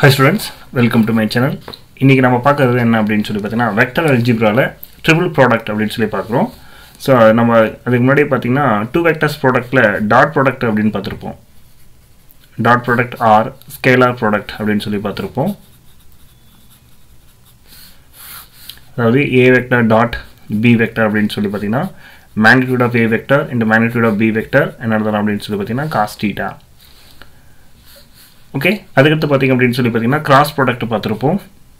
High students welcome to my channel இன்றைக்கி நம்ம பார்க்குறது என்ன அப்படின்னு சொல்லி பார்த்தீங்கன்னா வெக்டர் அல்ஜிப்ராவில் ட்ரிபிள் ப்ராடக்ட் அப்படின்னு சொல்லி பார்க்குறோம் ஸோ நம்ம அதுக்கு முன்னாடி பார்த்தீங்கன்னா டூ வெக்டர்ஸ் ப்ராடக்ட்டில் டாட் ப்ராடக்ட் அப்படின்னு பார்த்துருப்போம் dot product or scalar product அப்படின்னு சொல்லி பார்த்துருப்போம் அதாவது A vector dot B vector அப்படின்னு சொல்லி பார்த்தீங்கன்னா மேக்னிடியூட் ஆஃப் ஏ வெக்டர் இந்த மேக்னிடியூட் ஆஃப் பி வெக்டர் என்ன எழுதலாம் அப்படின்னு சொல்லி பார்த்தீங்கன்னா காஸ்டீட்டா ஓகே அதுக்கடுத்து பார்த்தீங்க அப்படின்னு சொல்லி பார்த்தீங்கன்னா கிராஸ் ப்ராடக்ட் பார்த்துருப்போம்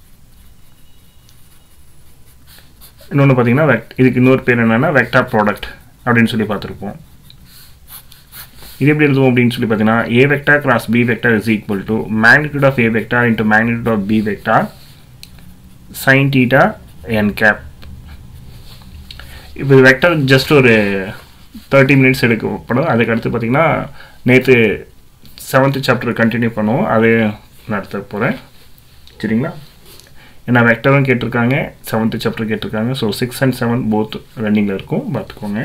இன்னொன்று பார்த்தீங்கன்னா வெக் இதுக்கு இன்னொரு பேர் என்னென்னா வெக்டார் ப்ராடக்ட் அப்படின்னு சொல்லி பார்த்துருப்போம் இது எப்படி எழுதுவோம் அப்படின்னு சொல்லி பார்த்தீங்கன்னா A vector cross B vector is equal to magnitude of A vector into magnitude of B vector sine theta N cap இப்போ வெக்டர் ஜஸ்ட் ஒரு தேர்ட்டி மினிட்ஸ் எடுக்கப்படும் அதுக்கடுத்து பார்த்தீங்கன்னா நேற்று செவன்த்து சாப்டர் கண்டினியூ பண்ணுவோம் அது நடத்த போகிறேன் சரிங்களா ஏன்னா வெக்டரும் கேட்டிருக்காங்க செவன்த்து சாப்டர் கேட்டிருக்காங்க so six and seven both ரன்னிங்கில் இருக்கும் பார்த்துக்கோங்க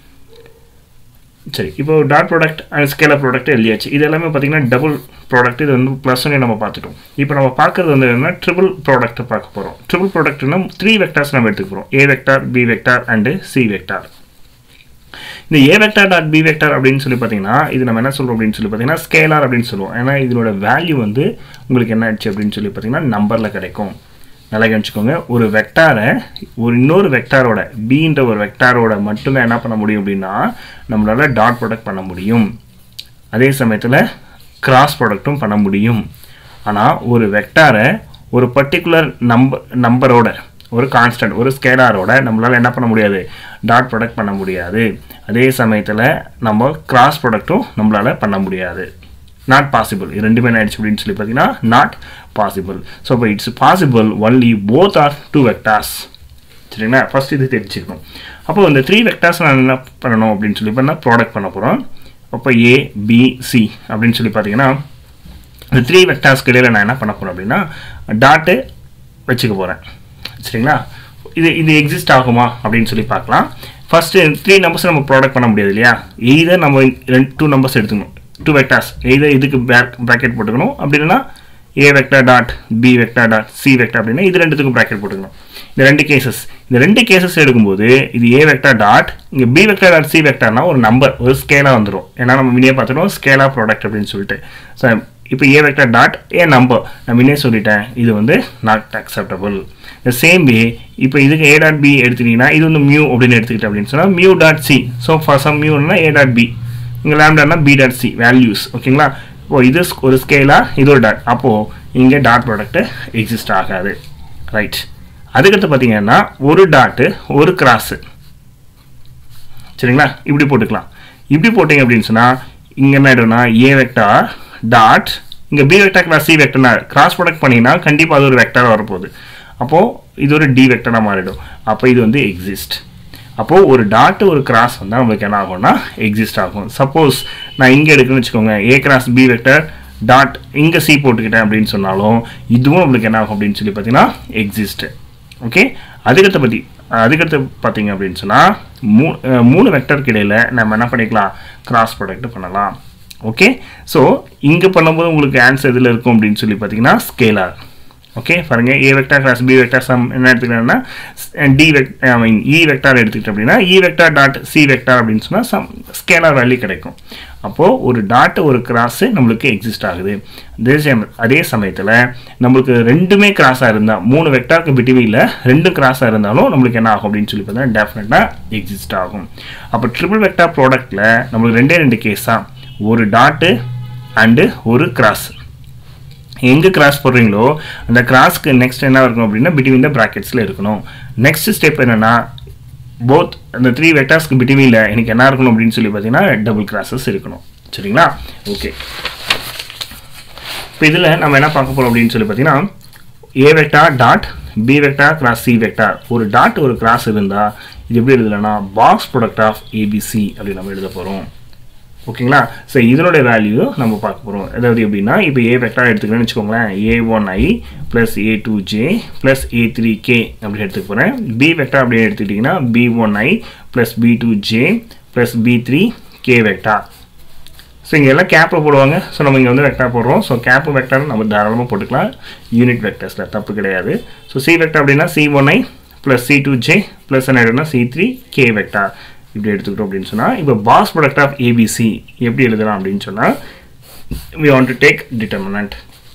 சரி இப்போ dot product and scalar product எழுதியாச்சு இது எல்லாமே பார்த்தீங்கன்னா டபுள் ப்ராடக்ட் இது வந்து ப்ளஸ் ஒன்னே நம்ம பார்த்துட்டோம் இப்போ நம்ம பார்க்குறது வந்து என்னன்னா ட்ரிபிள் ப்ராடக்ட்டை பார்க்க போகிறோம் ட்ரிபிள் ப்ராடக்ட்னா த்ரீ வெக்டார்ஸ் நம்ம எடுத்துக்க போகிறோம் A vector B vector and C vector இந்த A vector dot B vector அப்படின்னு சொல்லி பார்த்தீங்கன்னா இது நம்ம என்ன சொல்கிறோம் அப்படின்னு சொல்லி பார்த்தீங்கன்னா ஸ்கேலார் அப்படின்னு சொல்லுவோம் ஏன்னா இதனோட வேல்யூ வந்து உங்களுக்கு என்ன ஆச்சு அப்படின்னு சொல்லி பார்த்தீங்கன்னா நம்பரில் கிடைக்கும் நல்லா கவனிச்சுக்கோங்க ஒரு வெக்டாரை ஒரு இன்னொரு வெக்டாரோட பீன்ற ஒரு வெக்டாரோட மட்டும்தான் என்ன பண்ண முடியும் அப்படின்னா நம்மளால் டாட் ப்ராடக்ட் பண்ண முடியும் அதே சமயத்தில் கிராஸ் ப்ராடக்ட்டும் பண்ண முடியும் ஆனால் ஒரு வெக்டாரை ஒரு பர்டிகுலர் நம்ப நம்பரோட ஒரு கான்ஸ்டன்ட் ஒரு ஸ்கேலாரோட நம்மளால் என்ன பண்ண முடியாது டாட் ப்ராடக்ட் பண்ண முடியாது அதே சமயத்தில் நம்ம கிராஸ் ப்ராடக்ட்டும் நம்மளால் பண்ண முடியாது நாட் பாசிபிள் இது ரெண்டுமே என்ன ஆயிடுச்சு அப்படின்னு சொல்லி பார்த்தீங்கன்னா நாட் பாசிபிள் ஸோ இப்போ it's possible only both are two vectors சரிங்களா ஃபர்ஸ்ட் இது தெரிஞ்சுக்கணும் அப்போ இந்த த்ரீ வெக்டார்ஸ் நான் என்ன பண்ணணும் அப்படின்னு சொல்லி பண்ணால் ப்ராடக்ட் பண்ண போகிறோம் அப்போ ஏ பி சி அப்படின்னு சொல்லி பார்த்தீங்கன்னா இந்த த்ரீ வெக்டார்ஸ்க்கு இடையில் நான் என்ன பண்ண போகிறேன் அப்படின்னா டாட்டு வச்சுக்க போகிறேன் சரிங்களா இது இது எக்ஸிஸ்ட் ஆகுமா அப்படின்னு சொல்லி பார்க்கலாம் ஃபஸ்ட்டு த்ரீ நம்பர்ஸ் நம்ம ப்ராடக்ட் பண்ண முடியாது இல்லையா எய்தர் நம்ம ரெண்டு டூ நம்பர்ஸ் எடுத்துக்கணும் டூ வெக்டார்ஸ் எய்தர் இதுக்கு பேக் ப்ராக்கெட் போட்டுக்கணும் அப்படி இல்லைன்னா A vector dot B vector dot C vector அப்படின்னா இது ரெண்டுத்துக்கும் ப்ராக்கெட் போட்டுக்கணும் இந்த ரெண்டு கேசஸ் இந்த ரெண்டு கேசஸ் எடுக்கும்போது இது ஏ வெக்டர் டாட் இங்கே பி வெக்டர் டாட் சி வெக்டர்னா ஒரு நம்பர் ஒரு ஸ்கேலாக வந்துடும் ஏன்னா நம்ம முன்னே பார்த்துட்டோம் ஸ்கேலாக ப்ராடக்ட் அப்படின்னு சொல்லிட்டு ஸோ இப்போ A vector dot a number நான் முன்னே சொல்லிட்டேன் இது வந்து not acceptable the same way இப்போ இதுக்கு ஏ டாட் பி எடுத்துக்கிட்டிங்கன்னா இது வந்து மியூ அப்படின்னு எடுத்துக்கிட்டேன் அப்படின்னு சொன்னால் mu dot C so for some மியூனா ஏ டாட் பி இங்கே லேம்டானா பி டாட் சி வேல்யூஸ் ஓகேங்களா இப்போ இது ஒரு ஸ்கேலாக இது ஒரு டாட் அப்போது இங்கே டாட் ப்ராடக்ட்டு எக்ஸிஸ்ட் ஆகாது ரைட் அதுக்கடுத்து பார்த்தீங்கன்னா ஒரு டாட்டு ஒரு கிராஸு சரிங்களா இப்படி போட்டுக்கலாம் இப்படி போட்டிங்க அப்படின்னு சொன்னால் இங்கே என்ன ஆகிடும்னா ஏ வெக்டார் டாட் இங்கே பி வெக்டார் கிளாஸ் சி வெக்டர்னா கிராஸ் ப்ராடக்ட் பண்ணிங்கன்னா கண்டிப்பாக அது ஒரு வெக்டார் வரப்போகுது அப்போது இது ஒரு டி வெக்டராக மாறிடும் அப்போ இது வந்து எக்ஸிஸ்ட் அப்போது ஒரு டாட்டு ஒரு கிராஸ் வந்தால் நம்மளுக்கு என்ன ஆகும்னா எக்ஸிஸ்ட் ஆகும் சப்போஸ் நான் இங்கே எடுக்கணும்னு வச்சுக்கோங்க A cross B vector dot இங்கே சி போட்டுக்கிட்டேன் அப்படின்னு சொன்னாலும் இதுவும் நம்மளுக்கு என்ன ஆகும் அப்படின்னு சொல்லி பார்த்தீங்கன்னா எக்ஸிஸ்ட் ஓகே அதுக்கடுத்து பற்றி அதுக்கடுத்து பார்த்தீங்க அப்படின்னு சொன்னால் மூ மூணு வெக்டருக்கு இடையில் நம்ம என்ன பண்ணிக்கலாம் கிராஸ் ப்ராடக்ட் பண்ணலாம் ஓகே ஸோ இங்கே பண்ணும்போது உங்களுக்கு ஆன்சர் எதில் இருக்கும் அப்படின்னு சொல்லி பார்த்தீங்கன்னா ஸ்கேலார் ஓகே பாருங்க A vector cross B vector some என்ன எடுத்துக்கிட்டோம்னா டி வெக் ஐ மீன் இ வெக்டார் எடுத்துக்கிட்டோம் அப்படின்னா E vector dot C vector அப்படின்னு சொன்னால் சம் ஸ்கேலார் வேல்யூ கிடைக்கும் அப்போது ஒரு டாட் ஒரு கிராஸு நம்மளுக்கு எக்ஸிஸ்ட் ஆகுது அதே சம அதே சமயத்தில் நம்மளுக்கு ரெண்டுமே கிராஸாக இருந்தால் மூணு வெக்டாருக்கு பிடிவியில் ரெண்டும் கிராஸாக இருந்தாலும் நம்மளுக்கு என்ன ஆகும் அப்படின்னு சொல்லி பார்த்தீங்கன்னா டெஃபினட்டாக எக்ஸிஸ்ட் ஆகும் அப்போ ட்ரிபிள் வெக்டார் ப்ராடக்ட்டில் நம்மளுக்கு ரெண்டே ரெண்டு கேஸ் தான் ஒரு டாட்டு அண்டு ஒரு கிராஸ் எங்கே கிராஸ் போடுறீங்களோ அந்த கிராஸ்க்கு நெக்ஸ்ட் என்ன இருக்கணும் அப்படின்னா பிட்வீன் த ப்ராக்கெட்ஸில் இருக்கணும் நெக்ஸ்ட் ஸ்டெப் என்னென்னா போத் அந்த த்ரீ வெக்டார்ஸ்க்கு பிட்வீனில் எனக்கு என்ன இருக்கணும் அப்படின்னு சொல்லி பார்த்தீங்கன்னா டபுள் கிராஸஸ் இருக்கணும் சரிங்களா ஓகே இப்போ இதில் நம்ம என்ன பார்க்க போகிறோம் அப்படின்னு சொல்லி பார்த்தீங்கன்னா A vector dot B vector cross C vector ஒரு டாட் ஒரு கிராஸ் இருந்தால் இது எப்படி எழுதலைன்னா பாக்ஸ் ப்ராடக்ட் ஆஃப் ஏபிசி அப்படின்னு நம்ம எழுத போகிறோம் ஓகேங்களா ஸோ இதனுடைய வேல்யூ நம்ம பார்க்க போகிறோம் அதாவது எப்படின்னா இப்போ ஏ வெக்டார் எடுத்துக்கிறேன்னு வச்சுக்கோங்களேன் A one I plus A two J plus A three K அப்படி எடுத்துக்க போகிறேன் பி வெக்டார் அப்படின்னு எடுத்துக்கிட்டிங்கன்னா B one I plus B two J plus B three K vector so இங்கே எல்லாம் கேப்பில் போடுவாங்க ஸோ நம்ம இங்கே வந்து வெக்டார் போடுறோம் ஸோ கேப் வெக்டார் நம்ம தாராளமாக போட்டுக்கலாம் யூனிட் வெக்டர்ஸில் தப்பு கிடையாது ஸோ சி வெக்டார் அப்படின்னா C one I plus C two J plus என்ன ஆகிடும்னா சி த்ரீ கே வெக்டார் இப்படி எடுத்துக்கிட்டோம் அப்படின்னு சொன்னால் இப்போ பாஸ் ப்ராடக்ட் ஆஃப் ஏபிசி எப்படி எழுதலாம் அப்படின்னு சொன்னால் we want to take determinant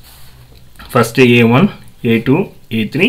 first a1 a2 a3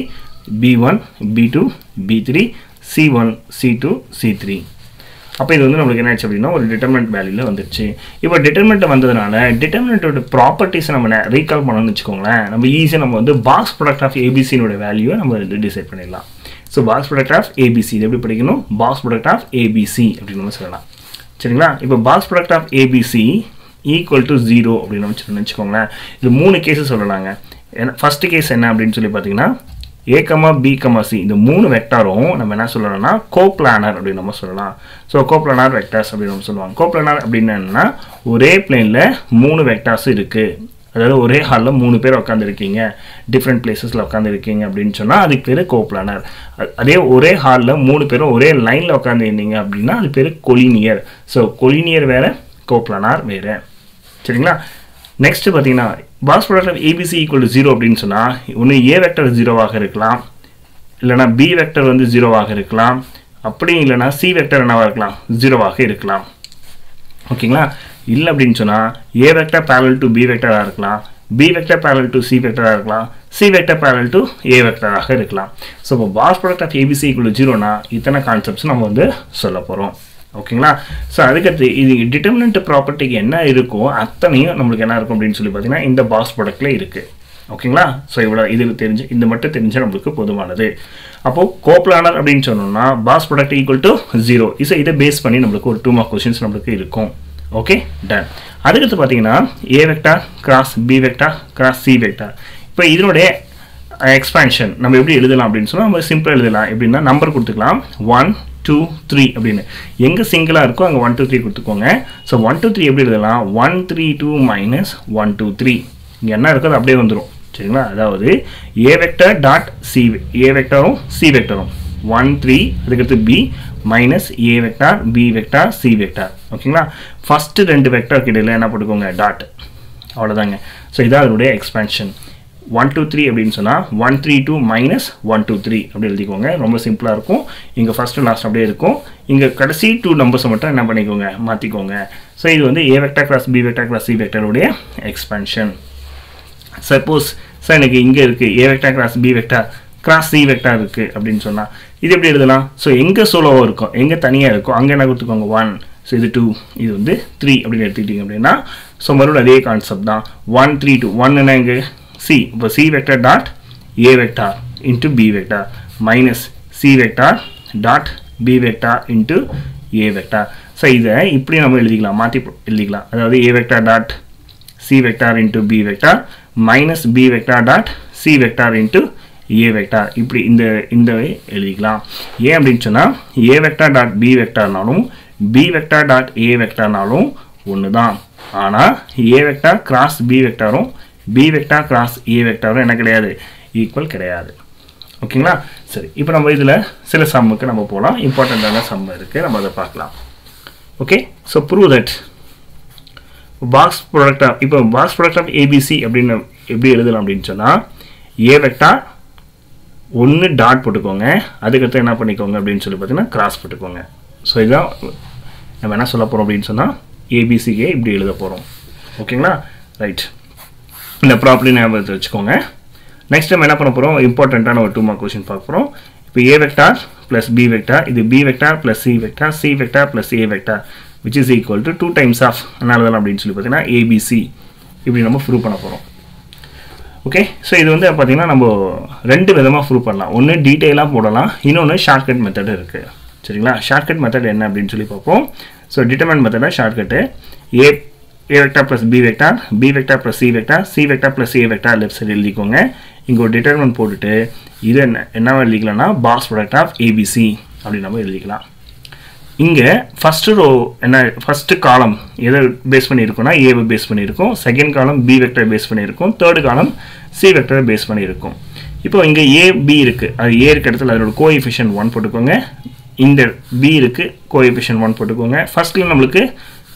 b1 b2 b3 c1 c2 c3 அப்போ இது வந்து நம்மளுக்கு என்ன ஆச்சு அப்படின்னா ஒரு டிட்டர்மெண்ட் வேல்யூவில் வந்துருச்சு இப்போ டிட்டர்மெண்ட் வந்ததுனால டிட்டர்மெண்ட்டோட ப்ராப்பர்ட்டிஸை நம்ம ரீகால் பண்ணணும்னு வச்சுக்கோங்களேன் நம்ம ஈஸியாக நம்ம வந்து பாக்ஸ் ப்ராடக்ட் ஆஃப் ஏபிசினோட வேல்யூவை நம்ம வந்து டிசைட் பண்ணிடலாம் so box product of ABC இது எப்படி படிக்கணும் பாக்ஸ் ப்ராடக்ட் ஆஃப் ஏபிசி அப்படின்னு நம்ம சொல்லலாம் சரிங்களா இப்போ box product of ABC equal to zero அப்படின்னு வச்சு வச்சுக்கோங்களேன் இது மூணு கேஸஸ் சொல்லலாங்க ஏன்னா ஃபஸ்ட்டு கேஸ் என்ன அப்படின்னு சொல்லி பார்த்தீங்கன்னா A comma B comma C இந்த மூணு வெக்டாரும் நம்ம என்ன சொல்லலாம்னா கோப்ளானர் அப்படின்னு நம்ம சொல்லலாம் ஸோ கோப்ளானார் வெக்டார்ஸ் அப்படின்னு நம்ம சொல்லுவாங்க கோப்ளானார் அப்படின்னு என்னன்னா ஒரே பிளேனில் மூணு வெக்டார்ஸ் இருக்குது அதாவது ஒரே ஹாலில் மூணு பேர் உட்காந்துருக்கீங்க டிஃப்ரெண்ட் பிளேசஸில் உட்காந்துருக்கீங்க அப்படின்னு சொன்னால் அதுக்கு பேர் கோப்ளானர் அதே ஒரே ஹாலில் மூணு பேரும் ஒரே லைனில் உட்காந்துருந்தீங்க அப்படின்னா அது பேர் கொலினியர் ஸோ கொலினியர் வேறு கோப்ளானார் வேறு சரிங்களா நெக்ஸ்ட் பார்த்தீங்கன்னா box product of ABC equal to zero அப்படின்னு சொன்னால் ஒன்று ஏ வெக்டர் ஜீரோவாக இருக்கலாம் இல்லைனா பி வெக்டர் வந்து ஜீரோவாக இருக்கலாம் அப்படி இல்லைனா சி வெக்டர் என்னவாக இருக்கலாம் ஜீரோவாக இருக்கலாம் ஓகேங்களா இல்லை அப்படின்னு சொன்னால் A vector parallel to B வெக்டராக இருக்கலாம் B vector parallel to C வெக்டராக இருக்கலாம் C vector parallel to A வெக்டராக இருக்கலாம் ஸோ இப்போ box product of ABC equal ஜீரோனா இத்தனை கான்செப்ட்ஸ் நம்ம வந்து சொல்ல போகிறோம் ஓகேங்களா ஸோ அதுக்கடுத்து இது டிட்டர்மினன்ட் ப்ராப்பர்ட்டிக்கு என்ன இருக்கோ அத்தனையும் நம்மளுக்கு என்ன இருக்கும் அப்படின்னு சொல்லி பார்த்தீங்கன்னா இந்த பாஸ் ப்ராடக்ட்டில் இருக்குது ஓகேங்களா ஸோ இவ்வளோ இது தெரிஞ்சு இந்த மட்டும் தெரிஞ்சால் நம்மளுக்கு போதுமானது அப்போது கோப்ளானர் அப்படின்னு சொன்னோம்னா box product equal to zero இதை இதை பேஸ் பண்ணி நம்மளுக்கு ஒரு டூ மார்க் கொஷின்ஸ் நம்மளுக்கு இருக்கும் ஓகே டன் அதுக்கடுத்து பார்த்தீங்கன்னா A vector cross B vector cross C vector இப்போ இதனுடைய எக்ஸ்பேன்ஷன் நம்ம எப்படி எழுதலாம் அப்படின்னு சொன்னால் நம்ம சிம்பிளாக எழுதலாம் எப்படின்னா நம்பர் கொடுத்துக்கலாம் ஒன் டூ த்ரீ அப்படின்னு எங்கே சிங்கிளாக இருக்கோ அங்கே ஒன் டூ த்ரீ கொடுத்துக்கோங்க ஸோ ஒன் டூ த்ரீ எப்படி எழுதலாம் one three two minus one two three இங்கே என்ன இருக்கோ அது அப்படியே வந்துடும் சரிங்களா அதாவது A vector dot C A வெக்டரும் சி வெக்டரும் ஒன் த்ரீ அதுக்கடுத்து B minus A vector B vector C vector ஓகேங்களா ஃபஸ்ட்டு ரெண்டு வெக்டார் இடையில என்ன போட்டுக்கோங்க டாட் அவ்வளோதாங்க ஸோ இதான் அதனுடைய எக்ஸ்பேன்ஷன் ஒன் டூ த்ரீ அப்படின்னு சொன்னால் one three two minus one two three அப்படி எழுதிக்கோங்க ரொம்ப சிம்பிளாக இருக்கும் இங்கே ஃபஸ்ட்டு லாஸ்ட் அப்படியே இருக்கும் இங்கே கடைசி டூ நம்பர்ஸை மட்டும் என்ன பண்ணிக்கோங்க மாற்றிக்கோங்க ஸோ இது வந்து A vector cross B vector cross C வெக்டருடைய எக்ஸ்பென்ஷன் சப்போஸ் சார் எனக்கு இங்கே இருக்குது A vector cross B vector cross C vector இருக்குது அப்படின்னு சொன்னால் இது எப்படி எழுதலாம் ஸோ எங்கே சோலோவாக இருக்கும் எங்கே தனியாக இருக்கும் அங்கே என்ன கொடுத்துக்கோங்க ஒன் ஸோ இது டூ இது வந்து த்ரீ அப்படின்னு எடுத்துக்கிட்டிங்க அப்படின்னா ஸோ மறுபடியும் அதே கான்செப்ட் தான் ஒன் த்ரீ டூ ஒன் என்ன இங்கே சி இப்போ C vector dot A vector into B vector minus C vector dot B vector into A vector so இதை இப்படி நம்ம எழுதிக்கலாம் மாற்றி எழுதிக்கலாம் அதாவது A vector dot C vector into B vector minus B vector dot C vector into A vector இப்படி இந்த இந்த எழுதிக்கலாம் ஏன் அப்படின்னு சொன்னால் ஏ வெக்டார் டாட் பி வெக்டார்னாலும் பி வெக்டார் டாட் ஏ வெக்டார்னாலும் ஒன்று தான் ஆனால் A vector cross B வெக்டாரும் B vector cross A வெக்டாரும் என்ன கிடையாது ஈக்குவல் கிடையாது ஓகேங்களா சரி இப்போ நம்ம இதில் சில சம்முக்கு நம்ம போகலாம் இம்பார்ட்டண்ட்டான சம் இருக்குது நம்ம அதை பார்க்கலாம் okay so prove that box product of இப்போ பாக்ஸ் ப்ராடக்ட் ஆஃப் ஏபிசி அப்படின்னு எப்படி எழுதலாம் அப்படின்னு சொன்னால் ஏ வெக்டார் ஒன்று டாட் போட்டுக்கோங்க அதுக்கடுத்து என்ன பண்ணிக்கோங்க அப்படின்னு சொல்லி பார்த்தீங்கன்னா கிராஸ் போட்டுக்கோங்க ஸோ இதுதான் நம்ம என்ன சொல்ல போகிறோம் அப்படின்னு சொன்னால் ஏபிசிக்கே இப்படி எழுத போகிறோம் ஓகேங்களா ரைட் இந்த ப்ராப்பர்ட்டி ஞாபகத்தை வச்சுக்கோங்க நெக்ஸ்ட் நம்ம என்ன பண்ண போகிறோம் இம்பார்ட்டண்ட்டான ஒரு டூ மார்க் கொஷின் பார்க்க போகிறோம் இப்போ A vector plus B vector இது B vector plus C vector C vector plus A vector which is equal to two times of என்ன எழுதலாம் அப்படின்னு சொல்லி பார்த்தீங்கன்னா ஏபிசி இப்படி நம்ம ப்ரூவ் பண்ண போகிறோம் ஓகே ஸோ இது வந்து பார்த்தீங்கன்னா நம்ம ரெண்டு விதமாக ப்ரூவ் பண்ணலாம் ஒன்று டீட்டெயிலாக போடலாம் இன்னொன்று ஷார்ட்கட் மெத்தட் இருக்குது சரிங்களா ஷார்ட்கட் மெத்தட் என்ன அப்படின்னு சொல்லி பார்ப்போம் ஸோ டிட்டர்மெண்ட் மெத்தடாக shortcut A A vector plus B vector B vector plus C vector C vector plus A vector left side எழுதிக்கோங்க இங்கே ஒரு டிட்டர்மெண்ட் போட்டுட்டு இது என்ன என்னவா எழுதிக்கலாம்னா பாக்ஸ் ப்ராடக்ட் ஆஃப் ஏபிசி அப்படின்னு நம்ம எழுதிக்கலாம் இங்கே ஃபஸ்ட்டு ரோ என்ன ஃபஸ்ட்டு காலம் எதை பேஸ் பண்ணியிருக்கோம்னா ஏவை பேஸ் பண்ணியிருக்கோம் செகண்ட் காலம் பி வெக்டர் பேஸ் பண்ணியிருக்கோம் தேர்டு காலம் சி வெக்டரை பேஸ் பண்ணியிருக்கோம் இப்போ இங்கே ஏ பி இருக்குது அது ஏ இருக்க இடத்துல அதோட கோ எஃபிஷியன் ஒன் போட்டுக்கோங்க இந்த பி இருக்குது கோ எஃபிஷியன் ஒன் போட்டுக்கோங்க ஃபஸ்ட்டில் நம்மளுக்கு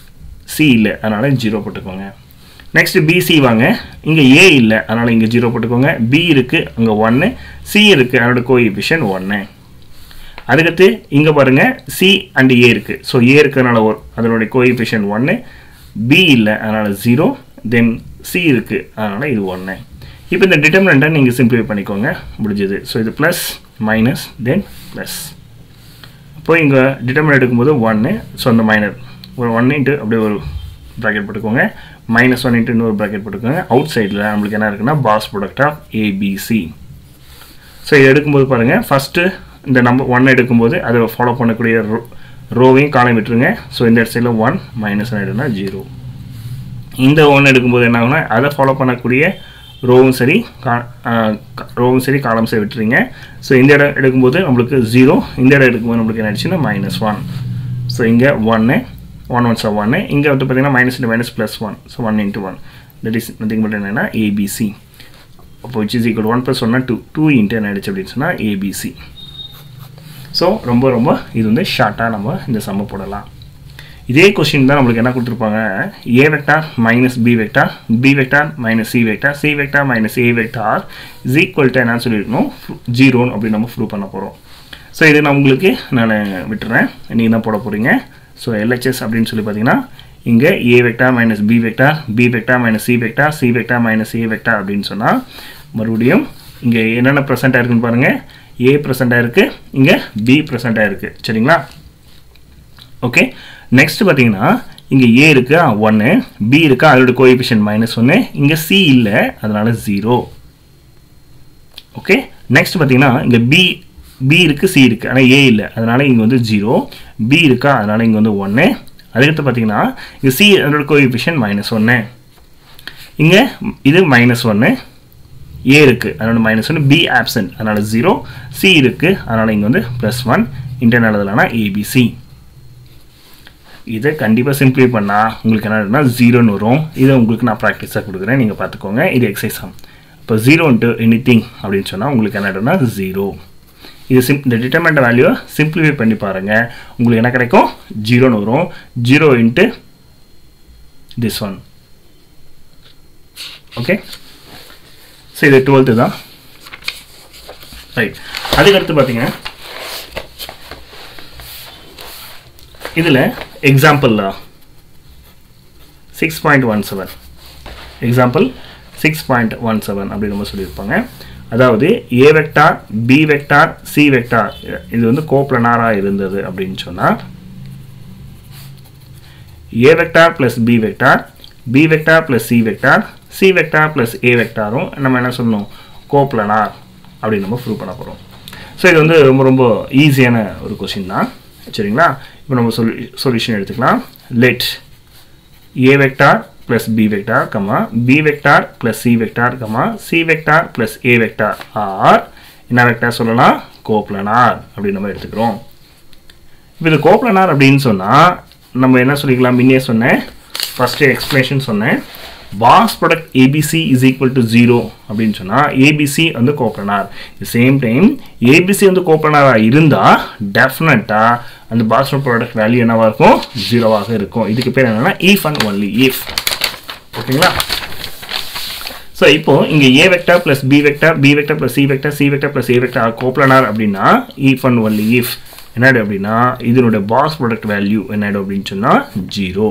சி இல்லை அதனால் ஜீரோ போட்டுக்கோங்க நெக்ஸ்ட் பிசி வாங்க இங்கே ஏ இல்லை அதனால் இங்கே ஜீரோ போட்டுக்கோங்க பி இருக்குது அங்கே ஒன்று சி இருக்குது அதோட கோஎஃபிஷியன் ஒன்று அதுக்கடுத்து இங்கே பாருங்கள் சி அண்ட் ஏ இருக்குது ஸோ ஏ இருக்கிறதுனால ஒரு அதனுடைய கோஎஃபிஷியன் ஒன்று பி இல்லை அதனால் ஜீரோ தென் சி இருக்குது அதனால் இது ஒன்று இப்போ இந்த டிட்டர்மினண்ட்டை நீங்கள் சிம்பிளிஃபை பண்ணிக்கோங்க முடிஞ்சது ஸோ இது ப்ளஸ் மைனஸ் தென் ப்ளஸ் இப்போ இங்கே டிட்டர்மினட் எடுக்கும்போது ஒன்று ஸோ அந்த மைனர் ஒரு ஒன் இன்ட்டு அப்படியே ஒரு ப்ராக்கெட் போட்டுக்கோங்க மைனஸ் ஒன் இன்ட்டு இன்னொரு ப்ராக்கெட் போட்டுக்கோங்க அவுட் சைடில் நம்மளுக்கு என்ன இருக்குன்னா box product of ABC so இது எடுக்கும்போது பாருங்கள் ஃபஸ்ட்டு இந்த நம்பர் ஒன் எடுக்கும்போது அதை ஃபாலோ பண்ணக்கூடிய ரோ ரோவையும் காலம் விட்டுருங்க ஸோ இந்த சைடில் ஒன் மைனஸ் ஆகிடுனா ஜீரோ இந்த ஒன் எடுக்கும்போது என்ன ஆகுனா அதை ஃபாலோ பண்ணக்கூடிய ரோவும் சரி கா ரோவும் சரி காலம் சரி விட்டுறீங்க ஸோ இந்த இடம் எடுக்கும்போது நம்மளுக்கு ஜீரோ இந்த இடம் எடுக்கும்போது நம்மளுக்கு என்ன ஆயிடுச்சுன்னா மைனஸ் ஒன் ஸோ இங்கே ஒன்று ஒன் ஒன் ஸோ ஒன்று இங்கே வந்து பார்த்தீங்கன்னா minus into minus plus one so one into one that is nothing but என்னென்னா ஏபிசி அப்போ which is equal one plus ஒன்னா டூ டூ இன்ட்டு என்ன ஆயிடுச்சு அப்படின்னு சொன்னால் ஏபிசி ஸோ ரொம்ப ரொம்ப இது வந்து ஷார்ட்டாக நம்ம இந்த சம்ம போடலாம் இதே கொஷின் தான் நம்மளுக்கு என்ன கொடுத்துருப்பாங்க A vector minus B vector B vector minus C vector C vector minus A vector is equal to என்னன்னு சொல்லியிருக்கணும் ஜீரோன்னு அப்படி நம்ம ப்ரூவ் பண்ண போகிறோம் ஸோ இது நான் உங்களுக்கு நான் விட்டுறேன் நீங்கள் தான் போட போகிறீங்க ஸோ எல்ஹெச்எஸ் அப்படின்னு சொல்லி பார்த்தீங்கன்னா இங்கே A vector minus B vector B vector minus C vector C vector minus A vector அப்படின்னு சொன்னால் மறுபடியும் இங்கே என்னென்ன ப்ரெசென்ட் ஆயிருக்குன்னு பாருங்கள் ஏ ப்ரெசென்ட் ஆயிருக்கு இங்கே பி ப்ரெசென்ட் ஆயிருக்கு சரிங்களா ஓகே நெக்ஸ்ட் பார்த்தீங்கன்னா இங்கே ஏ இருக்கு ஒன்று பி இருக்கா அதோட கோஎஃபிஷியன் மைனஸ் ஒன்று இங்கே சி இல்லை அதனால ஜீரோ ஓகே நெக்ஸ்ட் பார்த்தீங்கன்னா இங்கே பி பி இருக்குது சி இருக்குது ஆனால் ஏ இல்லை அதனால இங்கே வந்து ஜீரோ பி இருக்கா அதனால இங்கே வந்து ஒன்று அதுக்கடுத்து பார்த்தீங்கன்னா இங்கே சி அதோட கோஎஃபிஷியன் மைனஸ் ஒன்று இங்கே இது மைனஸ் ஒன்று ஏ இருக்குது அதனால மைனஸ் ஒன்று பி ஆப்சன்ட் அதனால் ஜீரோ சி இருக்குது அதனால் இங்கே வந்து ப்ளஸ் ஒன் இன்டர்னல் எழுதலாம்னா ஏபிசி இதை கண்டிப்பாக சிம்பிளை பண்ணால் உங்களுக்கு என்ன ஆகுதுன்னா ஜீரோன்னு வரும் இதை உங்களுக்கு நான் ப்ராக்டிஸாக கொடுக்குறேன் நீங்கள் பார்த்துக்கோங்க இது எக்ஸசைஸ் ஆகும் இப்போ ஜீரோ இன்ட்டு எனி திங் அப்படின்னு சொன்னால் உங்களுக்கு என்ன ஆகிடும்னா ஜீரோ இது சிம் இந்த டிட்டர்மெண்ட் வேல்யூவை சிம்பிளிஃபை பண்ணி பாருங்கள் உங்களுக்கு என்ன கிடைக்கும் ஜீரோன்னு வரும் zero into this one okay so இது டுவெல்த்து தான் ரைட் அதுக்கடுத்து பார்த்தீங்க இதில் example six point one seven example six point one seven அப்படி நம்ம சொல்லியிருப்பாங்க அதாவது A vector B vector C vector இது வந்து கோப்ளனாராக இருந்தது அப்படின்னு சொன்னால் A vector plus B vector B vector plus C vector C vector plus A வெக்டாரும் நம்ம என்ன சொல்லணும் கோப்ளனார் அப்படின்னு நம்ம ப்ரூவ் பண்ண போகிறோம் ஸோ இது வந்து ரொம்ப ரொம்ப ஈஸியான ஒரு கொஷின் தான் சரிங்களா இப்போ நம்ம சொல்லி சொல்யூஷன் எடுத்துக்கலாம் let A vector plus B vector comma B vector plus C vector comma C vector plus A vector are என்ன வெக்டார் சொல்லலாம் கோப்ளனார் அப்படின்னு நம்ம எடுத்துக்கிறோம் இப்போ இது கோப்ளனார் அப்படின்னு சொன்னால் நம்ம என்ன சொல்லிக்கலாம் முன்னே சொன்னேன் ஃபஸ்ட்டு எக்ஸ்பிளேஷன் சொன்னேன் box product ABC is equal to zero அப்படின்னு சொன்னால் ஏபிசி வந்து coplanar the same time ABC வந்து கோப்ளனாராக இருந்தால் டெஃபினட்டாக அந்த பாஸ் ப்ராடக்ட் வேல்யூ என்னவாக இருக்கும் ஜீரோவாக இருக்கும் இதுக்கு பேர் என்னென்னா ஈஃப் அண்ட் ஒன்லி ஈஃப் ஓகேங்களா ஸோ இப்போ இங்கே A vector plus B vector B vector plus C vector C vector plus A vector coplanar அப்படின்னா ஈஃப் அண்ட் ஒன்லி ஈஃப் என்னடு அப்படின்னா இதனுடைய பாஸ் ப்ராடக்ட் வேல்யூ என்னடு அப்படின்னு சொன்னால் ஜீரோ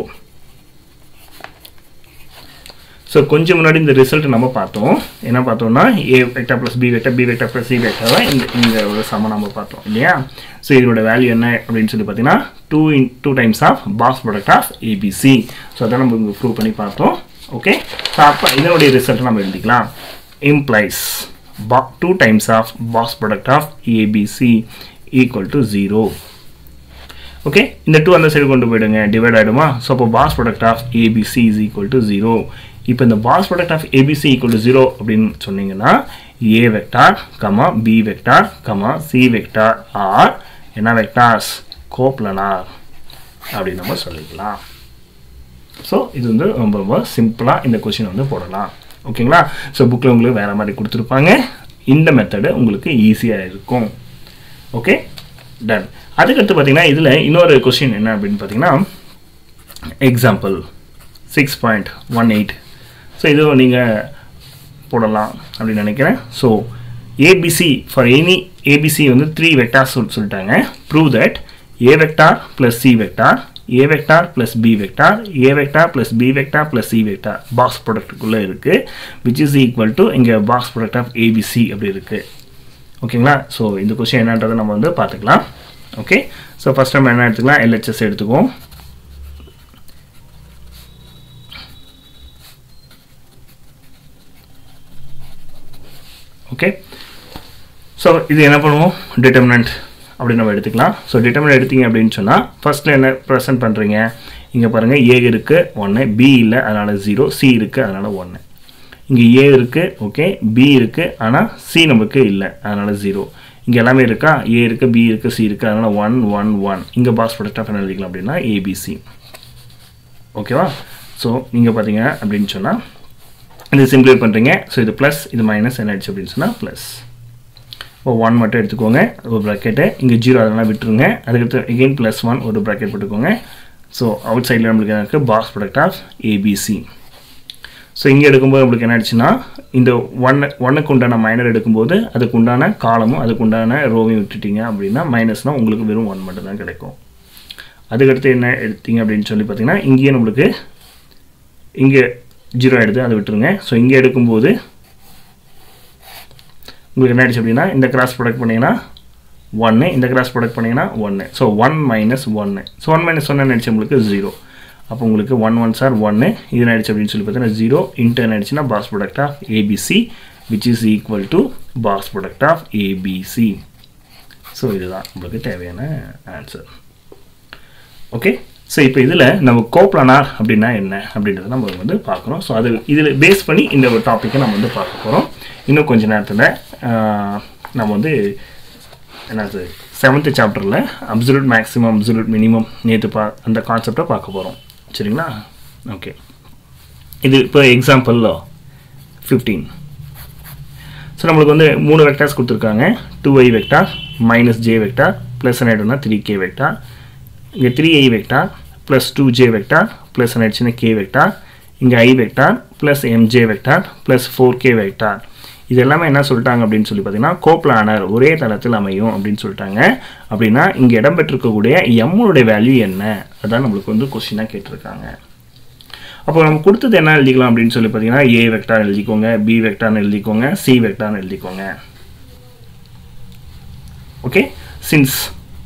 ஸோ கொஞ்சம் முன்னாடி இந்த ரிசல்ட் நம்ம பார்த்தோம் என்ன பார்த்தோம்னா A vector plus B vector B vector plus C vector தான் இந்த இந்த ஒரு சம நம்ம பார்த்தோம் இல்லையா ஸோ இதனோட வேல்யூ என்ன அப்படின்னு சொல்லி பார்த்தீங்கன்னா two in two times of box product of ABC so அதை நம்ம இங்கே ப்ரூவ் பண்ணி பார்த்தோம் ஓகே ஸோ அப்போ இதனுடைய ரிசல்ட் நம்ம எழுதிக்கலாம் இம்ப்ளைஸ் பா two times of box product of ABC equal to zero okay இந்த டூ அந்த சைடு கொண்டு போயிடுங்க டிவைட் ஆகிடுமா ஸோ அப்போ box product of ABC is equal to zero இப்போ இந்த box product of ABC equal to zero அப்படின்னு சொன்னீங்கன்னா A vector comma B vector comma C vector are என்ன வெக்டார்ஸ் கோப்லனார் அப்படின்னு நம்ம சொல்லிக்கலாம் ஸோ இது வந்து ரொம்ப ரொம்ப சிம்பிளாக இந்த கொஷின் வந்து போடலாம் ஓகேங்களா ஸோ புக்கில் உங்களுக்கு வேறு மாதிரி கொடுத்துருப்பாங்க இந்த மெத்தடு உங்களுக்கு ஈஸியாக இருக்கும் ஓகே டன் அதுக்கடுத்து பார்த்தீங்கன்னா இதில் இன்னொரு கொஷின் என்ன அப்படின்னு பார்த்தீங்கன்னா example six point one eight so இதுவும் நீங்கள் போடலாம் அப்படின்னு நினைக்கிறேன் so ABC for any ABC வந்து த்ரீ வெக்டார்ஸ் சொல்லிட்டாங்க prove that A vector plus C vector A vector plus B vector A vector plus B vector plus C vector box ப்ராடக்ட்டுக்குள்ளே இருக்குது which is equal to இங்கே box product of ABC அப்படி இருக்குது ஓகேங்களா so இந்த question என்னன்றதை நம்ம வந்து பார்த்துக்கலாம் ஓகே ஸோ ஃபஸ்ட் நம்ம என்ன எடுத்துக்கலாம் எல்ஹெச்எஸ் எடுத்துக்குவோம் ஓகே ஸோ இது என்ன பண்ணுவோம் டிட்டர்மினன்ட் அப்படின்னு நம்ம எடுத்துக்கலாம் ஸோ டிட்டர்மினன்ட் எடுத்தீங்க அப்படின்னு சொன்னால் ஃபஸ்ட்டில் என்ன ப்ரெசென்ட் பண்ணுறீங்க இங்கே பாருங்கள் ஏ இருக்குது ஒன்று பி இல்லை அதனால் ஜீரோ சி இருக்குது அதனால் ஒன்று இங்கே ஏ இருக்குது ஓகே பி இருக்குது ஆனால் சி நமக்கு இல்லை அதனால் ஜீரோ இங்கே எல்லாமே இருக்கா ஏ இருக்குது பி இருக்குது சி இருக்குது அதனால் ஒன் ஒன் ஒன் இங்கே பாக்ஸ் ப்ராடக்ட் ஆஃப் என்ன எழுதிக்கலாம் அப்படின்னா ஏபிசி ஓகேவா ஸோ நீங்கள் பார்த்தீங்க அப்படின்னு சொன்னால் இது சிம்பிளை பண்ணுறீங்க ஸோ இது ப்ளஸ் இது மைனஸ் என்ன ஆயிடுச்சு அப்படின்னு சொன்னால் ப்ளஸ் இப்போ ஒன் மட்டும் எடுத்துக்கோங்க ஒரு ப்ராக்கெட்டு இங்கே ஜீரோ அதெல்லாம் விட்டுருங்க அதுக்கடுத்து எகெயின் ப்ளஸ் ஒன் ஒரு ப்ராக்கெட் போட்டுக்கோங்க ஸோ அவுட் சைடில் நம்மளுக்கு எனக்கு box product of ABC so இங்கே எடுக்கும்போது நம்மளுக்கு என்ன ஆயிடுச்சுன்னா இந்த ஒன்று ஒன்னுக்கு உண்டான மைனர் எடுக்கும்போது அதுக்கு உண்டான காலமும் அதுக்கு உண்டான ரோவையும் விட்டுட்டீங்க அப்படின்னா மைனஸ்னால் உங்களுக்கு வெறும் ஒன் மட்டும் தான் கிடைக்கும் அதுக்கடுத்து என்ன எடுத்தீங்க அப்படின்னு சொல்லி பார்த்தீங்கன்னா இங்கேயே நம்மளுக்கு இங்கே ஜீரோ எடுத்து அதை விட்டுருங்க ஸோ இங்கே எடுக்கும்போது உங்களுக்கு என்ன ஆயிடுச்சு அப்படின்னா இந்த கிராஸ் ப்ராடக்ட் பண்ணிங்கன்னா ஒன்று இந்த கிராஸ் ப்ராடக்ட் பண்ணிங்கன்னா ஒன்று ஸோ ஒன் மைனஸ் ஒன்று ஸோ ஒன் மைனஸ் ஒன்று ஆயிடுச்சு உங்களுக்கு ஜீரோ அப்போ உங்களுக்கு ஒன் ஒன் சார் ஒன்று இது ஆயிடுச்சு அப்படின்னு சொல்லி பார்த்தீங்கன்னா ஜீரோ இன்டர் ஆயிடுச்சுன்னா box product of ABC which is equal to box product of ABC so இதுதான் உங்களுக்கு தேவையான ஆன்சர் ஓகே ஸோ இப்போ இதில் நம்ம கோப்ளானார் அப்படின்னா என்ன அப்படின்றத நம்ம வந்து பார்க்குறோம் ஸோ அது இதில் பேஸ் பண்ணி இந்த ஒரு டாப்பிக்கை நம்ம வந்து பார்க்க போகிறோம் இன்னும் கொஞ்ச நேரத்தில் நம்ம வந்து என்னது செவன்த்து சாப்டரில் அப்சல்யூட் மேக்ஸிமம் அப்சல்யூட் மினிமம் நேற்று பா அந்த கான்செப்டை பார்க்க போகிறோம் சரிங்களா ஓகே இது இப்போ எக்ஸாம்பிளில் ஃபிஃப்டீன் ஸோ நம்மளுக்கு வந்து மூணு வெக்டார்ஸ் கொடுத்துருக்காங்க two I vector minus J vector plus என்ன த்ரீ கே வெக்டார் இங்கே three I vector plus two J vector plus என்ன கே வெக்டார் இங்கே I vector plus MJ vector plus four K vector இது எல்லாமே என்ன சொல்லிட்டாங்க அப்படின்னு சொல்லி பார்த்தீங்கன்னா கோப்ளானர் ஒரே தளத்தில் அமையும் அப்படின்னு சொல்லிட்டாங்க அப்படின்னா இங்கே இடம்பெற்றிருக்கக்கூடிய எம்முடைய வேல்யூ என்ன அதான் நம்மளுக்கு வந்து கொஸ்டினாக கேட்டிருக்காங்க அப்போ நம்ம கொடுத்தது என்ன எழுதிக்கலாம் அப்படின்னு சொல்லி பார்த்தீங்கன்னா ஏ வெக்டார் எழுதிக்கோங்க பி வெக்டார்னு எழுதிக்கோங்க சி வெக்டார்னு எழுதிக்கோங்க okay since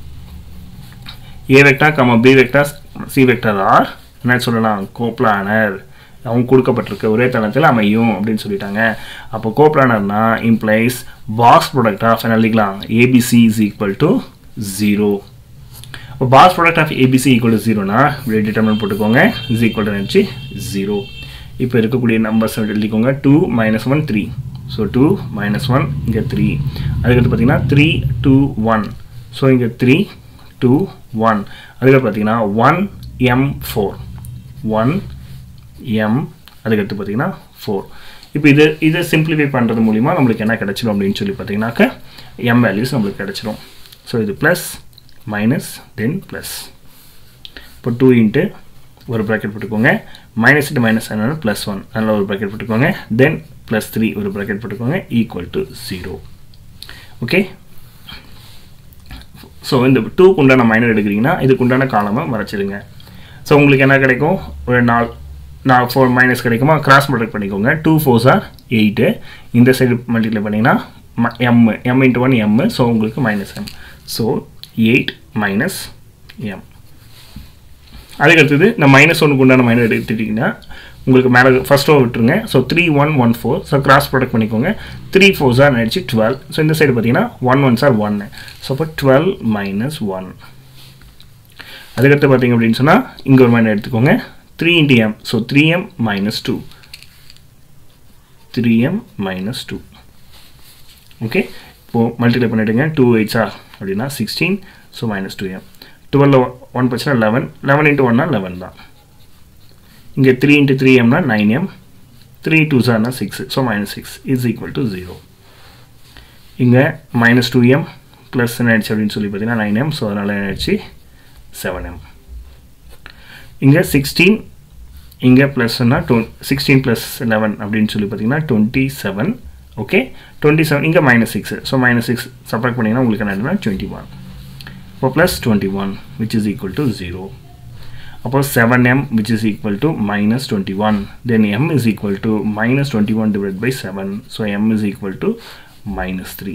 A vector comma B vector C vector are என்ன சொல்லலாம் கோப்ளானர் அவங்க கொடுக்கப்பட்டிருக்க ஒரே தளத்தில் அமையும் அப்படின்னு சொல்லிட்டாங்க அப்போ கோப்ளானர்னா இம்ப்ளைஸ் பாக்ஸ் ப்ராடக்ட் ஆஃப் என்ன எழுதிக்கலாம் ABC is equal to zero இப்போ box product of ABC equal to ஜீரோனா இப்படி டிட்டர்மின் போட்டுக்கோங்க இஸ் ஈக்குவல் டு நினச்சி ஜீரோ இப்போ இருக்கக்கூடிய நம்பர்ஸ் எழுதிக்கோங்க two minus one three so two minus one இங்கே த்ரீ அதுக்கடுத்து பார்த்தீங்கன்னா த்ரீ டூ ஒன் ஸோ இங்கே த்ரீ டூ ஒன் அதுக்கடுத்து பார்த்தீங்கன்னா one M four one M அதுக்கடுத்து பார்த்தீங்கன்னா ஃபோர் இப்போ இது இதை சிம்பிளிஃபை பண்ணுறது மூலிமா நம்மளுக்கு என்ன கிடச்சிடும் அப்படின்னு சொல்லி பார்த்தீங்கன்னாக்க எம் வேல்யூஸ் நம்மளுக்கு கிடச்சிரும் ஸோ இது ப்ளஸ் மைனஸ் தென் ப்ளஸ் இப்போ டூ இன்ட்டு ஒரு ப்ராக்கெட் போட்டுக்கோங்க மைனஸ் இன்ட்டு மைனஸ் அதனால ப்ளஸ் ஒன் அதனால் ஒரு ப்ராக்கெட் போட்டுக்கோங்க தென் ப்ளஸ் த்ரீ ஒரு ப்ராக்கெட் போட்டுக்கோங்க equal to zero okay so இந்த டூக்கு உண்டான மைனர் எடுக்கிறீங்கன்னா இதுக்கு உண்டான காலமை மறைச்சிடுங்க ஸோ உங்களுக்கு என்ன கிடைக்கும் ஒரு நாலு நான் ஃபோர் மைனஸ் கிடைக்குமா கிராஸ் ப்ராடக்ட் பண்ணிக்கோங்க டூ ஃபோர்ஸ் ஆர் எயிட்டு இந்த சைடு மல்டிப்ளை பண்ணிங்கன்னா M M into one M so உங்களுக்கு minus M so eight minus M அதுக்கடுத்தது இந்த மைனஸ் ஒன்றுக்கு உண்டான மைனர் எடுத்துட்டிங்கன்னா உங்களுக்கு மேலே ஃபஸ்ட் ரோ விட்டுருங்க so three one one four so cross product பண்ணிக்கோங்க த்ரீ ஃபோர் சார் நினச்சி டுவெல் ஸோ இந்த சைடு பார்த்தீங்கன்னா ஒன் ஒன் சார் ஒன்று ஸோ அப்போ டுவெல் மைனஸ் ஒன் அதுக்கடுத்து பார்த்தீங்க அப்படின்னு சொன்னால் இங்கே ஒரு மைனர் எடுத்துக்கோங்க three into M so three M minus two three M minus two okay இப்போது மல்டிப்ளை பண்ணிவிடுங்க டூ எயிட்ஸா அப்படின்னா sixteen so minus two M twelve one percent eleven eleven into ஒன்னா லெவன் தான் இங்கே த்ரீ இன்ட்டு த்ரீ எம்னா nine M three two சார்னா six so minus six is equal to zero இங்கே மைனஸ் டூ எம் ப்ளஸ் என்ன ஆயிடுச்சு அப்படின்னு சொல்லி பார்த்தீங்கன்னா நைன் எம் ஸோ அதனால் என்ன ஆயிடுச்சு செவன் எம் இங்கே சிக்ஸ்டீன் இங்கே ப்ளஸ்னா டொ சிக்ஸ்டீன் ப்ளஸ் லெவன் அப்படின்னு சொல்லி பார்த்தீங்கன்னா twenty seven okay twenty seven இங்கே minus six so minus six subtract பண்ணிங்கன்னா உங்களுக்கு என்ன டுவெண்ட்டி ஒன் இப்போ plus twenty one which is equal to zero அப்போ seven M which is equal to minus twenty one then M is equal to minus twenty one divide by seven so M is equal to minus three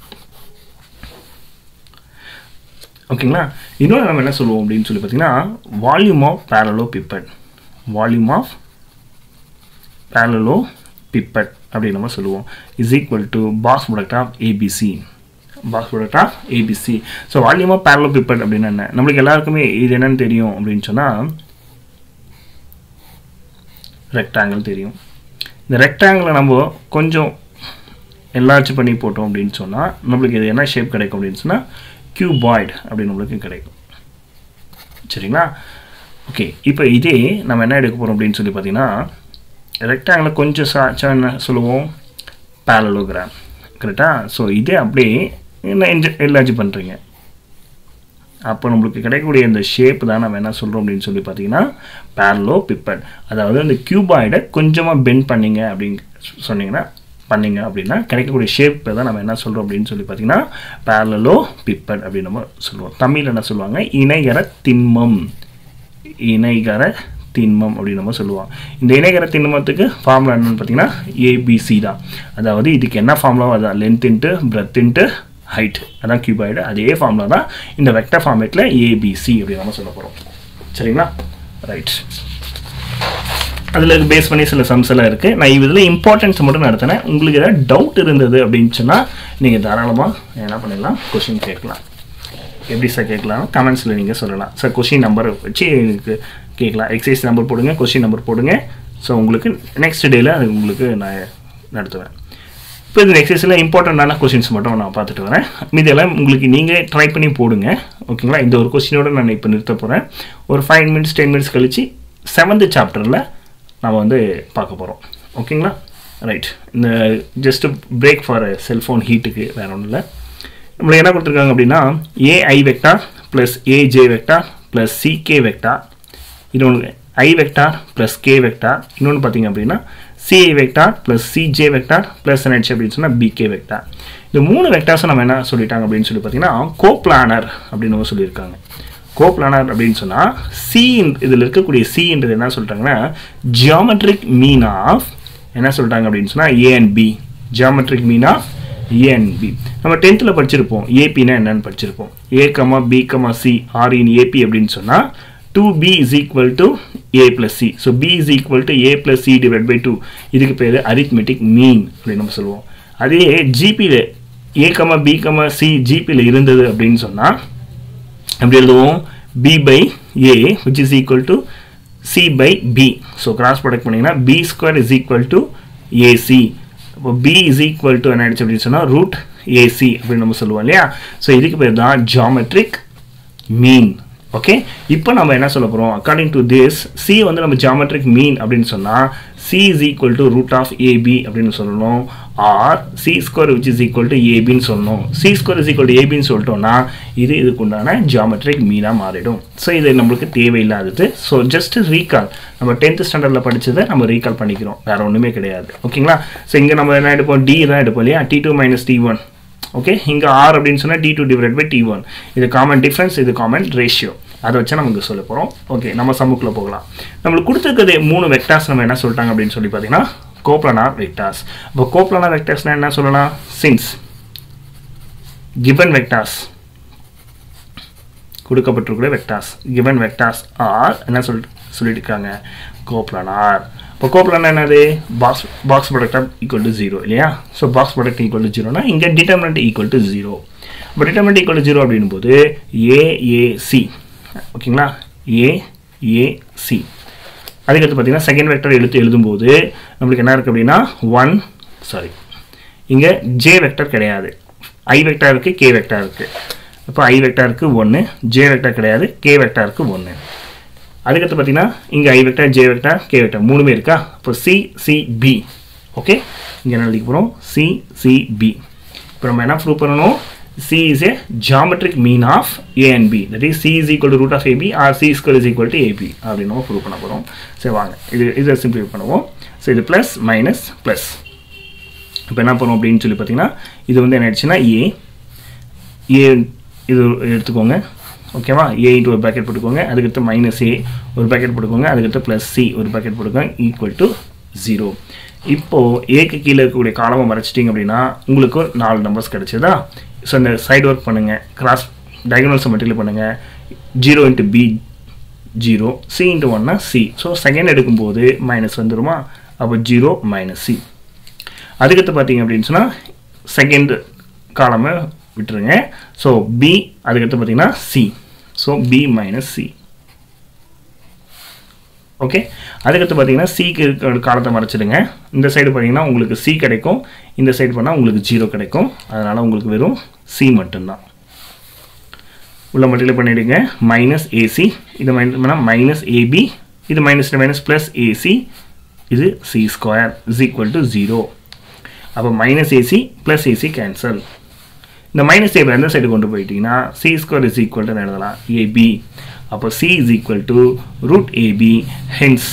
ஓகேங்களா இன்னொன்று நம்ம என்ன சொல்லுவோம் அப்படின்னு சொல்லி பார்த்தீங்கன்னா volume of parallelepiped volume of parallelepiped அப்படின்னு நம்ம சொல்லுவோம் is equal to box product of ABC box product of ABC so volume of parallelepiped அப்படின்னு என்ன நம்மளுக்கு எல்லாருக்குமே இது என்னன்னு தெரியும் அப்படின்னு சொன்னால் ரெக்டாங்கிள் தெரியும் இந்த ரெக்டாங்கிளை நம்ம கொஞ்சம் எல்லாச்சும் பண்ணி போட்டோம் அப்படின்னு சொன்னால் நம்மளுக்கு இது என்ன ஷேப் கிடைக்கும் அப்படின்னு சொன்னால் கியூபாய்டு அப்படின்னு நம்மளுக்கு கிடைக்கும் சரிங்களா ஓகே இப்போ இதே நம்ம என்ன எடுக்க போகிறோம் அப்படின்னு சொல்லி பார்த்தீங்கன்னா ரெக்டாங்கில் கொஞ்சம் சாச்சா என்ன சொல்லுவோம் பேரலோகிராம் கரெக்டாக ஸோ இதே அப்படியே என்ன என்ஜ எல்லாச்சும் பண்ணுறீங்க அப்போ நம்மளுக்கு கிடைக்கக்கூடிய இந்த ஷேப் தான் நம்ம என்ன சொல்கிறோம் அப்படின்னு சொல்லி பார்த்தீங்கன்னா பேரலோ பிப்பட் அதாவது அந்த கியூபாய்டை கொஞ்சமாக பெண்ட் பண்ணிங்க அப்படின்னு சொன்னீங்கன்னா பண்ணிங்க அப்படின்னா கிடைக்கக்கூடிய ஷேப் தான் நம்ம என்ன சொல்கிறோம் அப்படின்னு சொல்லி பார்த்தீங்கன்னா பேரலோ பிப்பட் அப்படின்னு நம்ம சொல்லுவோம் தமிழில் என்ன சொல்லுவாங்க இணைகர திண்மம் இணைகர திண்மம் அப்படின்னு நம்ம சொல்லுவோம் இந்த இணைகர திண்மத்துக்கு ஃபார்முலா என்னன்னு பார்த்தீங்கன்னா ஏபிசி தான் அதாவது இதுக்கு என்ன ஃபார்முலா அதான் length into breadth into height அதான் கியூபாய்டு அதே ஃபார்முலா தான் இந்த வெக்டர் ஃபார்மேட்டில் ஏபிசி அப்படின்னு நம்ம சொல்ல போகிறோம் சரிங்களா ரைட் அதில் பேஸ் பண்ணி சில சம்ஸ் எல்லாம் இருக்குது நான் இதில் இம்பார்ட்டன்ஸ் மட்டும் நடத்தினேன் உங்களுக்கு ஏதாவது டவுட் இருந்தது அப்படின்னு சொன்னால் நீங்கள் தாராளமாக என்ன பண்ணிடலாம் கொஷின் கேட்கலாம் எப்படி சார் கேட்கலாம் கமெண்ட்ஸில் நீங்கள் சொல்லலாம் சார் கொஷின் நம்பர் வச்சு எனக்கு கேட்கலாம் எக்ஸசைஸ் நம்பர் போடுங்க கொஷின் நம்பர் போடுங்க ஸோ உங்களுக்கு நெக்ஸ்ட் டேயில் அது உங்களுக்கு நான் நடத்துவேன் இப்போ இந்த எக்ஸசைஸில் இம்பார்ட்டண்ட்டான கொஷின்ஸ் மட்டும் நான் பார்த்துட்டு வரேன் மீதியெல்லாம் உங்களுக்கு நீங்கள் ட்ரை பண்ணி போடுங்க ஓகேங்களா இந்த ஒரு கொஸ்டினோட நான் இப்போ நிறுத்த போகிறேன் ஒரு ஃபைவ் மினிட்ஸ் டென் மினிட்ஸ் கழித்து செவன்த்து சாப்டரில் நம்ம வந்து பார்க்க போகிறோம் ஓகேங்களா ரைட் இந்த ஜஸ்ட் பிரேக் ஃபார் செல்ஃபோன் ஹீட்டுக்கு வேறு ஒன்றும் இல்லை நம்மளுக்கு என்ன கொடுத்துருக்காங்க அப்படின்னா AI vector plus AJ vector plus CK vector இன்னொன்று I vector plus K vector இன்னொன்று பார்த்தீங்க அப்படின்னா CI vector plus CJ vector plus NH அப்படின்னு சொன்னால் பிகே வெக்டார் இந்த மூணு வெக்டார்ஸை நம்ம என்ன சொல்லிட்டாங்க அப்படின்னு சொல்லி பார்த்தீங்கன்னா கோப்ளானர் அப்படின்னு நம்ம சொல்லியிருக்காங்க கோப்ளானர் அப்படின்னு சொன்னால் சி இதில் இருக்கக்கூடிய சின்றது என்ன சொல்லிட்டாங்கன்னா ஜியாமெட்ரிக் மீன் ஆஃப் என்ன சொல்லிட்டாங்க அப்படின்னு சொன்னால் A and B geometric mean of A and B நம்ம டென்த்தில் படிச்சிருப்போம் ஏபின்னா என்னன்னு படிச்சிருப்போம் A comma B comma C are in AP அப்படின்னு சொன்னால் two B is equal to A plus C so B is equal to A plus C divide by two இதுக்கு பேர் அரித்மெட்டிக் மீன் அப்படின்னு நம்ம சொல்லுவோம் அதே ஜிபியில் A comma B comma C ஜிபியில் இருந்தது அப்படின்னு சொன்னால் எப்படி எழுதுவோம் B by A which is equal to C by B so cross product பண்ணிங்கன்னா B square is equal to AC அப்போ பி இஸ் ஈக்குவல் டு என்ன ஆயிடுச்சு அப்படின்னு சொன்னால் ரூட் ஏசி அப்படின்னு நம்ம சொல்லுவோம் இல்லையா ஸோ இதுக்கு பேர் தான் ஜாமெட்ரிக் மீன் ஓகே இப்போ நம்ம என்ன சொல்ல போகிறோம் அக்கார்டிங் டு திஸ் சி வந்து நம்ம ஜாமெட்ரிக் மீன் அப்படின்னு சொன்னால் C is equal to root of AB அப்படின்னு சொல்லணும் or C square which is equal to ஏபின்னு சொல்லணும் C square is equal to ஏபின்னு சொல்லிட்டோம்னா இது இதுக்கு உண்டான ஜாமெட்ரிக் மீனாக மாறிடும் ஸோ இது நம்மளுக்கு தேவையில்லாதது ஸோ ஜஸ்ட் ரீகால் நம்ம டென்த் ஸ்டாண்டர்டில் படித்ததை நம்ம ரீகால் பண்ணிக்கிறோம் வேறு ஒன்றுமே கிடையாது ஓகேங்களா ஸோ இங்கே நம்ம என்ன எடுப்போம் டி தான் எடுப்போம் இல்லையா T two minus T one okay இங்கே ஆர் அப்படின்னு சொன்னால் T two divide by T one இது காமன் டிஃப்ரென்ஸ் இது காமன் ரேஷியோ அதை வச்சு நமக்கு சொல்ல போகிறோம் ஓகே நம்ம சமுக்கில் போகலாம் நம்மளுக்கு கொடுத்துருக்கிறது மூணு வெக்டார்ஸ் நம்ம என்ன சொல்லிட்டாங்க அப்படின்னு சொல்லி பார்த்தீங்கன்னா கோப்லனார் வெக்டார்ஸ் இப்போ கோப்லனார் வெக்டார்ஸ்னால் என்ன சொல்லலாம் சின்ஸ் கிவன் வெக்டார்ஸ் கொடுக்கப்பட்டிருக்கிற வெக்டார்ஸ் கிவன் வெக்டார்ஸ் ஆர் என்ன சொல் சொல்லியிருக்காங்க கோப்லனார் இப்போ கோப்லனார் என்னது box box product equal to zero இல்லையா so box product equal to ஜீரோனா இங்கே டிட்டர்மினன்ட் ஈக்குவல் டு ஜீரோ இப்போ டிட்டர்மினன்ட் ஈக்குவல் டு ஜீரோ அப்படின்னும் போது ஏஏசி ஓகேங்களா ஏஏசி அதுக்கடுத்து பார்த்தீங்கன்னா செகண்ட் வெக்டர் எழுத்து எழுதும்போது நம்மளுக்கு என்ன இருக்குது அப்படின்னா ஒன் சாரி இங்கே ஜே வெக்டர் கிடையாது ஐ வெக்டர் இருக்குது கே வெக்டர் இருக்குது இப்போ ஐ வெக்டருக்கு ஒன்று ஜே வெக்டர் கிடையாது கே வெக்டருக்கு ஒன்று அதுக்கடுத்து பார்த்தீங்கன்னா இங்கே I vector J vector K vector மூணுமே இருக்கா இப்போ சி சி பி ஓகே இங்கே என்ன எழுதிக்க போகிறோம் சி சி பி இப்போ நம்ம என்ன ப்ரூவ் பண்ணணும் C is a geometric mean of A and B. That is C is equal to root of AB or C square is equal to AB. அப்படின்னு நம்ம ப்ரூவ் பண்ண போகிறோம் சரி வாங்க இது இதை சிம்பிளை பண்ணுவோம் ஸோ இது ப்ளஸ் மைனஸ் ப்ளஸ் இப்போ என்ன பண்ணுவோம் அப்படின்னு சொல்லி பார்த்தீங்கன்னா இது வந்து என்ன ஆயிடுச்சுன்னா ஏ ஏ இது எடுத்துக்கோங்க ஓகேவா ஏ இன்ட்டு ஒரு பேக்கெட் போட்டுக்கோங்க அதுக்கடுத்து மைனஸ் ஏ ஒரு பேக்கெட் போட்டுக்கோங்க அதுக்கடுத்து ப்ளஸ் சி ஒரு பேக்கெட் போட்டுக்கோங்க ஈக்குவல் டு ஜீரோ இப்போது ஏக்கு கீழே இருக்கக்கூடிய காலமை மறைச்சிட்டிங்க அப்படின்னா உங்களுக்கு நாலு நம்பர்ஸ் கிடச்சிதா ஸோ இந்த சைடு ஒர்க் பண்ணுங்கள் கிராஸ் டயகனல்ஸை மல்டிப்ளை பண்ணுங்கள் zero into B zero C into ஒன்னா சி ஸோ செகண்ட் எடுக்கும்போது மைனஸ் வந்துருமா அப்போ ஜீரோ மைனஸ் சி அதுக்கடுத்து பார்த்தீங்க அப்படின்னு சொன்னால் செகண்ட் காலமை விட்டுருங்க ஸோ பி அதுக்கடுத்து பார்த்தீங்கன்னா C so B minus C okay அதுக்கடுத்து பார்த்தீங்கன்னா சிக்கு காலத்தை மறைச்சிடுங்க இந்த சைடு பார்த்தீங்கன்னா உங்களுக்கு சி கிடைக்கும் இந்த சைடு பண்ணால் உங்களுக்கு ஜீரோ கிடைக்கும் அதனால் உங்களுக்கு வெறும் சி மட்டும்தான் உள்ள மல்டிப்ளை பண்ணிவிடுங்க மைனஸ் ஏசி இது மைனஸ் பண்ணால் மைனஸ் ஏபி இது மைனஸ் மைனஸ் ப்ளஸ் ஏசி இது C square is equal to zero அப்போ minus AC plus AC cancel இந்த மைனஸ் ஏபி எந்த சைடு கொண்டு போயிட்டீங்கன்னா C square is equal to எழுதலாம் ஏபி அப்போ C is equal to root AB hence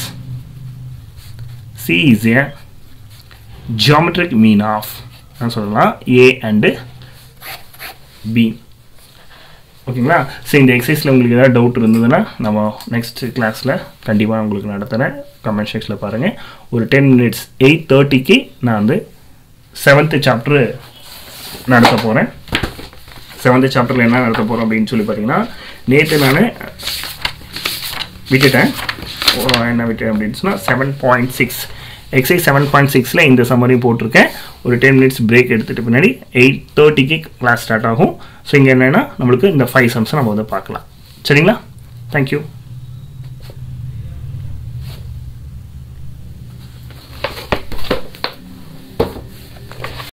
C is A geometric mean of சொல்லலாம் A and B ஓகேங்களா so இந்த எக்ஸசைஸில் உங்களுக்கு ஏதாவது டவுட் இருந்ததுன்னா நம்ம நெக்ஸ்ட் கிளாஸில் கண்டிப்பாக உங்களுக்கு நடத்துகிறேன் கமெண்ட் செக்ஷனில் பாருங்கள் ஒரு டென் மினிட்ஸ் எயிட் தேர்ட்டிக்கு நான் வந்து செவன்த்து சாப்டரு நடத்த போகிறேன் செவன்த்து சாப்டரில் என்ன நடத்த போகிறோம் அப்படின்னு சொல்லி பார்த்தீங்கன்னா நேற்று நான் விட்டுட்டேன் என்ன விட்டேன் அப்படின்னு சொன்னால் seven point six exercise seven point சிக்ஸில் இந்த சம்மரையும் போட்டிருக்கேன் ஒரு டென் மினிட்ஸ் பிரேக் எடுத்துகிட்டு பின்னாடி எயிட் தேர்ட்டிக்கு கிளாஸ் ஸ்டார்ட் ஆகும் ஸோ இங்கே என்னென்னா நம்மளுக்கு இந்த ஃபைவ் சம்ஸை நம்ம வந்து பார்க்கலாம் சரிங்களா தேங்க்யூ